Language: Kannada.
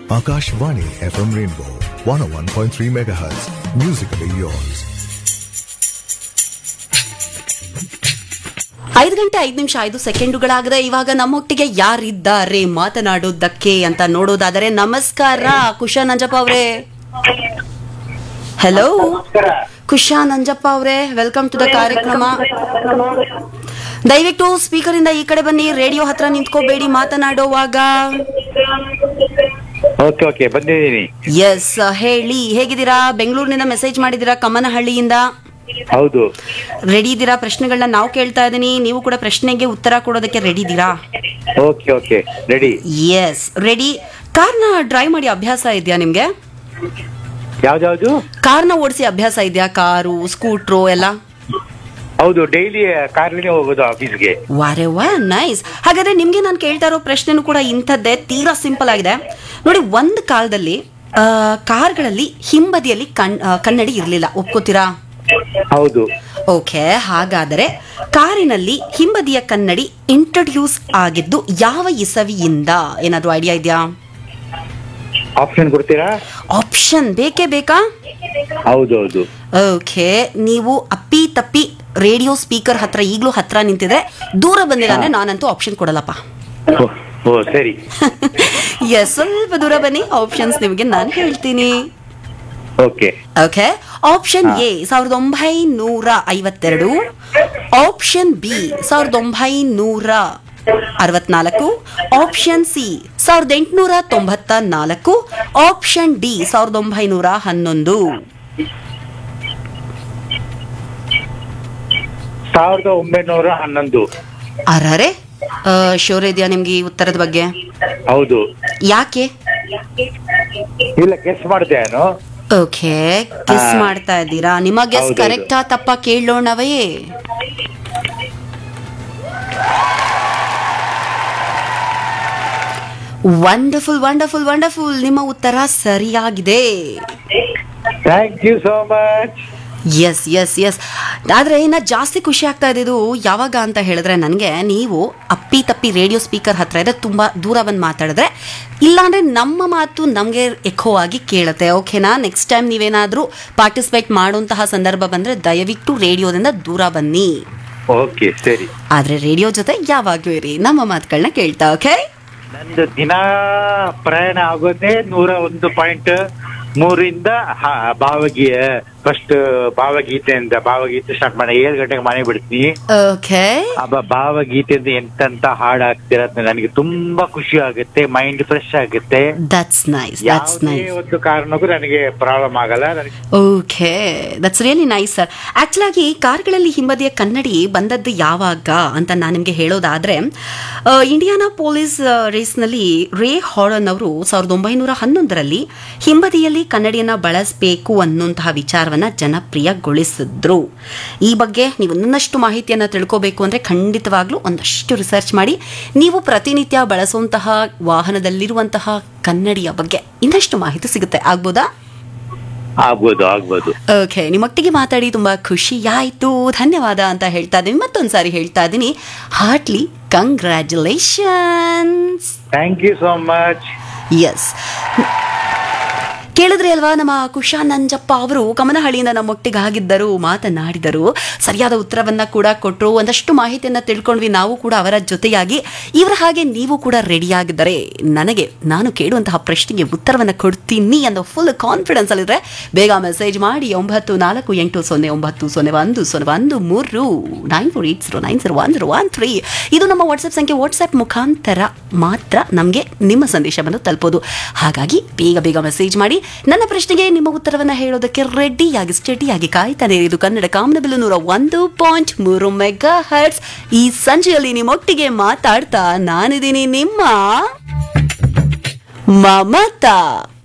Akashvani FM Rainbow 101.3 MHz. Musically yours. ಐದು ಗಂಟೆ ಐದು ನಿಮಿಷ ಐದು ಸೆಕೆಂಡುಗಳಾಗದೆ ಇವಾಗ ನಮ್ಮೊಟ್ಟಿಗೆ ಯಾರಿದ್ದಾರೆ ಮಾತನಾಡೋದಕ್ಕೆ ಅಂತ ನೋಡೋದಾದರೆ ನಮಸ್ಕಾರ ಕುಶಾ ನಂಜಪ್ಪ ಅವರೇ ಹಲೋ ಕುಶಾ ನಂಜಪ್ಪ ಅವರೇ ವೆಲ್ಕಮ್ ಟು ದ ಕಾರ್ಯಕ್ರಮ ದಯವಿಟ್ಟು ಸ್ಪೀಕರ್ ಇಂದ ಈ ಕಡೆ ಬನ್ನಿ ರೇಡಿಯೋ ಹತ್ರ ನಿಂತ್ಕೋಬೇಡಿ ಮಾತನಾಡುವಾಗ ಓಕೆ ಓಕೆ ಬಂದಿದ್ದೀನಿ ಎಸ್ ಹೇಳಿ ಹೇಗಿದ್ದೀರಾ ಬೆಂಗಳೂರಿನಿಂದ ಮೆಸೇಜ್ ಮಾಡಿದ್ದೀರಾ ಕಮ್ಮನಹಳ್ಳಿಯಿಂದ ಹೌದು ರೆಡಿ ಇದ್ದೀರಾ ಪ್ರಶ್ನೆಗಳನ್ನ ನಾವು ಕೇಳ್ತಾ ಇದ್ದೀನಿ ನೀವು ಕೂಡ ಪ್ರಶ್ನೆಗೆ ಉತ್ತರ ಕೊಡೋದಕ್ಕೆ ರೆಡಿ ಇದ್ದೀರಾ okay okay ready yes ready ಕಾರ್ನ ಡ್ರೈವ್ ಮಾಡಿ ಅಭ್ಯಾಸ ಇದೆಯಾ ನಿಮ್ಗೆ ಯಾವ್ದಾವ್ದು ಕಾರ್ನ ಓಡಿಸಿ ಅಭ್ಯಾಸ ಇದೆಯಾ ಕಾರು ಸ್ಕೂಟ್ರು ಎಲ್ಲ ಹೌದು ಡೈಲಿ ಕಾರ್ಲಿನೇ ಹೋಗೋದು ಆಫೀಸ್ಗೆ ವಾರೆ ವಾ ನೈಸ್ ಹಾಗಾದ್ರೆ ನಿಮ್ಗೆ ನಾನು ಕೇಳ್ತಾ ಇರೋ ಪ್ರಶ್ನೆನೂ ಕೂಡ ಇಂಥದ್ದೇ ತೀರಾ ಸಿಂಪಲ್ ಆಗಿದೆ ನೋಡಿ ಒಂದು ಕಾಲದಲ್ಲಿ ಆ, ಕಾರ್ಗಳಲ್ಲಿ ಹಿಂಬದಿಯಲ್ಲಿ ಕಣ್ ಆ, ಕನ್ನಡಿ ಇರಲಿಲ್ಲ ಒಪ್ಕೋತೀರಾ ಹೌದು ಓಕೆ ಹಾಗಾದರೆ ಕಾರಿನಲ್ಲಿ ಹಿಂಬದಿಯ ಕನ್ನಡಿ ಇಂಟ್ರೊಡ್ಯೂಸ್ ಆಗಿದ್ದು ಯಾವ ಇಸವಿಯಿಂದ ಏನಾದ್ರು ಐಡಿಯಾ ಇದೆಯಾ ಆಪ್ಷನ್ ಕೊಡ್ತೀರಾ ಆಪ್ಷನ್ ಬೇಕೇ ಬೇಕಾ ಹೌದು ಹೌದು ಓಕೆ ನೀವು ಅಪ್ಪಿ ತಪ್ಪಿ ರೇಡಿಯೋ ಸ್ಪೀಕರ್ ಹತ್ರ ಈಗಲೂ ಹತ್ರ ನಿಂತಿದ್ರೆ ದೂರ ಬಂದಿಲ್ಲ ಅಂದ್ರೆ ನಾನಂತೂ ಆಪ್ಷನ್ ಕೊಡಲ್ಲಪ್ಪ ಓ, ಓ ಸರಿ ಎಸ್ ಸ್ವಲ್ಪ ದೂರ ಬನ್ನಿ ಆಪ್ಷನ್ಸ್ ನಿಮಗೆ ನಾನು ಹೇಳ್ತೀನಿ ಓಕೆ ಓಕೆ ಆಪ್ಷನ್ ಎ ಸಾವಿರದ ಒಂಬೈನೂರ ಐವತ್ತೆರಡು ಆಪ್ಷನ್ ಬಿ ಸಾವಿರದ ಒಂಬೈನೂರ ಅರವತ್ನಾಲ್ಕು ಆಪ್ಷನ್ ಸಿ ಸಾವಿರದ ಎಂಟುನೂರ ತೊಂಬತ್ತ ನಾಲ್ಕು ಆಪ್ಷನ್ ಡಿ ಸಾವಿರದ ಒಂಬೈನೂರ ಹನ್ನೊಂದು ಸಾವಿರದ ಒಂಬೈನೂರ ಹನ್ನೊಂದು ಅರರೆ ಶೋರ್ ಇದೆಯಾ ನಿಮ್ಗೆ ಈ ಉತ್ತರದ ಬಗ್ಗೆ ಹೌದು ಯಾಕೆ ಇಲ್ಲ ಗೆಸ್ ಮಾಡಿದೆ ನಾನು ಓಕೆ ಗೆಸ್ ಆ. ಮಾಡ್ತಾ ಇದ್ದೀರಾ ನಿಮ್ಮ ಗೆಸ್ ಹೌದೌದು. ಕರೆಕ್ಟಾ ತಪ್ಪ ಕೇಳೋಣವೇ ವಂಡರ್ಫುಲ್ ವಂಡರ್ಫುಲ್ ವಂಡರ್ಫುಲ್ ನಿಮ್ಮ ಉತ್ತರ ಸರಿಯಾಗಿದೆ thank you so much yes yes yes ಆದರೆ ಇನ್ನು ಜಾಸ್ತಿ ಖುಷಿ ಆಗ್ತಾ ಇದ್ದಿದ್ದು ಯಾವಾಗ ಅಂತ ಹೇಳಿದ್ರೆ ನನಗೆ ನೀವು ಅಪ್ಪಿ ತಪ್ಪಿ ರೇಡಿಯೋ ಸ್ಪೀಕರ್ ಹತ್ರ ಇದ್ರೆ ತುಂಬ ದೂರ ಬಂದು ಮಾತಾಡಿದ್ರೆ ಇಲ್ಲಾಂದರೆ ನಮ್ಮ ಮಾತು ನಮಗೆ ಎಖೋ ಆಗಿ ಕೇಳುತ್ತೆ ಓಕೆನಾ ನೆಕ್ಸ್ಟ್ ಟೈಮ್ ನೀವೇನಾದರೂ ಪಾರ್ಟಿಸಿಪೇಟ್ ಮಾಡುವಂತಹ ಸಂದರ್ಭ ಬಂದರೆ ದಯವಿಟ್ಟು ರೇಡಿಯೋದಿಂದ ದೂರ ಬನ್ನಿ ಓಕೆ ಸರಿ ಆದರೆ ರೇಡಿಯೋ ಜೊತೆ ಯಾವಾಗಲೂ ಇರಿ ನಮ್ಮ ಮಾತುಗಳನ್ನ ಕೇಳ್ತಾ ಓಕೆ ನಂದು ದಿನ ಪ್ರಯಾಣ ಆಗೋದೇ ನೂರ ಒಂದು ಪಾಯಿಂಟ್ ಮೂರಿಂದ ಹ- ಭಾವಗೀಯ ಫಸ್ಟ್ ಭಾವಗೀತೆಯಿಂದ ಭಾವಗೀತೆ ಸ್ಟಾರ್ಟ್ ಮಾಡಿ ಏಳು ಗಂಟೆಗೆ ಮನೆ ಬಿಡ್ತೀನಿ ಓಕೆ ಅಬ್ಬ ಭಾವಗೀತೆಯಿಂದ ಎಂತೆಂತ ಹಾಡು ಹಾಕ್ತಿರೋದು ನನಗೆ ತುಂಬಾ ಖುಷಿ ಆಗುತ್ತೆ ಮೈಂಡ್ ಫ್ರೆಶ್ ಆಗುತ್ತೆ ದಟ್ಸ್ ನೈಸ್ ದಟ್ಸ್ ಯಾವುದೇ ನೈಸ್ ಒಂದು ಕಾರಣಕ್ಕೂ ನನಗೆ ಪ್ರಾಬ್ಲಮ್ ಆಗಲ್ಲ ನನಗೆ okay that's really nice sir actual ಆಗಿ ಕಾರ್ಗಳಲ್ಲಿ ಹಿಂಬದಿಯ ಕನ್ನಡಿ ಬಂದದ್ದು ಯಾವಾಗ ಅಂತ ನಾನು ನಿಮಗೆ ಹೇಳೋದಾದ್ರೆ ಆ, ಇಂಡಿಯಾನಾ ಪೊಲೀಸ್ ಆ, ರೇಸ್ನಲ್ಲಿ ರೇ ಹಾಡನ್ ಅವರು ಸಾವಿರದ ಒಂಬೈನೂರ ಹನ್ನೊಂದರಲ್ಲಿ ಹಿಂಬದಿಯಲ್ಲಿ ಕನ್ನಡಿಯನ್ನ ಬಳಸಬೇಕು ಅನ್ನುವಂತಹ ವಿಚಾರವನ್ನ ಜನಪ್ರಿಯಗೊಳಿಸಿದ್ರು ಈ ಬಗ್ಗೆ ನೀವು ಇನ್ನಷ್ಟು ಮಾಹಿತಿಯನ್ನು ತಿಳ್ಕೋಬೇಕು ಅಂದ್ರೆ ಖಂಡಿತವಾಗ್ಲೂ ಒಂದಷ್ಟು ರಿಸರ್ಚ್ ಮಾಡಿ ನೀವು ಪ್ರತಿನಿತ್ಯ ಬಳಸುವಂತಹ ವಾಹನದಲ್ಲಿರುವಂತಹ ಕನ್ನಡಿಯ ಬಗ್ಗೆ ಇನ್ನಷ್ಟು ಮಾಹಿತಿ ಸಿಗುತ್ತೆ ಆಗ್ಬೋದಾ ಆಗ್ಬೋದು ಆಗ್ಬೋದು ಓಕೆ ನಿಮ್ಮೊಟ್ಟಿಗೆ ಮಾತಾಡಿ ತುಂಬಾ ಖುಷಿಯಾಯಿತು ಧನ್ಯವಾದ ಅಂತ ಹೇಳ್ತಾ ಇದ್ದೀನಿ ಮತ್ತೊಂದ್ಸಾರಿ ಹೇಳ್ತಾ ಇದ್ದೀನಿ heartly congratulations thank you so much yes ಕೇಳಿದ್ರಿ ಅಲ್ವಾ ನಮ್ಮ ಕುಶಾ ನಂಜಪ್ಪ ಅವರು ಕಮನಹಳ್ಳಿಯಿಂದ ನಮ್ಮೊಟ್ಟಿಗೆ ಆಗಿದ್ದರು ಮಾತನಾಡಿದರು ಸರಿಯಾದ ಉತ್ತರವನ್ನ ಕೂಡ ಕೊಟ್ಟರು ಒಂದಷ್ಟು ಮಾಹಿತಿಯನ್ನ ತಿಳ್ಕೊಂಡ್ವಿ ನಾವು ಕೂಡ ಅವರ ಜೊತೆಯಾಗಿ ಇವರ ಹಾಗೆ ನೀವು ಕೂಡ ರೆಡಿಯಾಗಿದ್ದರೆ ನನಗೆ ನಾನು ಕೇಳುವಂತಹ ಪ್ರಶ್ನೆಗೆ ಉತ್ತರವನ್ನ ಕೊಡ್ತೀನಿ ಅನ್ನೋ ಫುಲ್ ಕಾನ್ಫಿಡೆನ್ಸ್ ಅಲ್ಲಿದ್ರೆ ಬೇಗ ಮೆಸೇಜ್ ಮಾಡಿ ಒಂಬತ್ತು ನಾಲ್ಕು ಎಂಟು ಸೊನ್ನೆ ಒಂಬತ್ತು ಸೊನ್ನೆ ಒಂದು ಸೊನ್ನೆ ಒಂದು ಮೂರು nine four eight zero nine zero one zero one three ಇದು ನಮ್ಮ ವಾಟ್ಸ್ಆಪ್ ಸಂಖ್ಯೆ ವಾಟ್ಸ್ಆಪ್ ಮುಖಾಂತರ ಮಾತ್ರ ನಮಗೆ ನಿಮ್ಮ ಸಂದೇಶವನ್ನು ತಲುಪೋದು ಹಾಗಾಗಿ ಬೇಗ ಬೇಗ ಮೆಸೇಜ್ ಮಾಡಿ ನನ್ನ ಪ್ರಶ್ನೆಗೆ ನಿಮ್ಮ ಉತ್ತರವನ್ನು ಹೇಳೋದಕ್ಕೆ ರೆಡಿಯಾಗಿ ಸ್ಟಡಿಯಾಗಿ ಕಾಯ್ತಾನೆ ಇದು ಕನ್ನಡ ಕಾಮನಬಿಲ್ಲು ನೂರ ಒಂದು ಪಾಯಿಂಟ್ ಮೂರು ಮೆಗಾ ಹರ್ಟ್ಸ್ ಈ ಸಂಜೆಯಲ್ಲಿ ನಿಮ್ಮೊಟ್ಟಿಗೆ ಮಾತಾಡ್ತಾ ನಾನಿದ್ದೀನಿ ನಿಮ್ಮ ಮಮತಾ